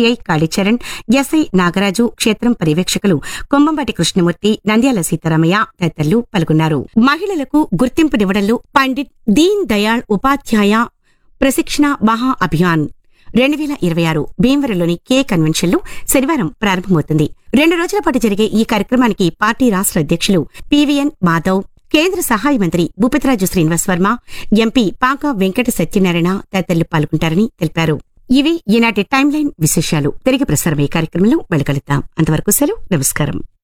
CI Kalicharan SI Nagaraju క్షేత్రం పర్యవేక్షకులు కొమ్మంబాటి కృష్ణమూర్తి నంద్యాల సీతారామయ్య తదితరులు పాల్గొన్నారు మహిళలకు గుర్తింపునివ్వడంలో పండిట్ దీన్ దయాళ్ ఉపాధ్యాయ ప్రశిక్షణ మహా అభియాన్ రెండు వేల ఇరవై ఆరు భీమవరంలోని కే కన్వెన్షన్ లో శనివారం ప్రారంభమవుతుంది రెండు రోజుల పాటు జరిగే ఈ కార్యక్రమానికి పార్టీ రాష్ట్ర అధ్యక్షులు పివిఎన్ మాధవ్ కేంద్ర సహాయ మంత్రి భూపతిరాజు శ్రీనివాస్ వర్మ ఎంపీ పాక వెంకట సత్యనారాయణ తదితరులు పాల్గొంటారని తెలిపారు ఇవి ఈనాటి టైమ్ లైన్ విశేషాలు తిరిగి ప్రసారమయ్యే కార్యక్రమంలో వెళ్ళగలుగుతాం అంతవరకు సెలవు నమస్కారం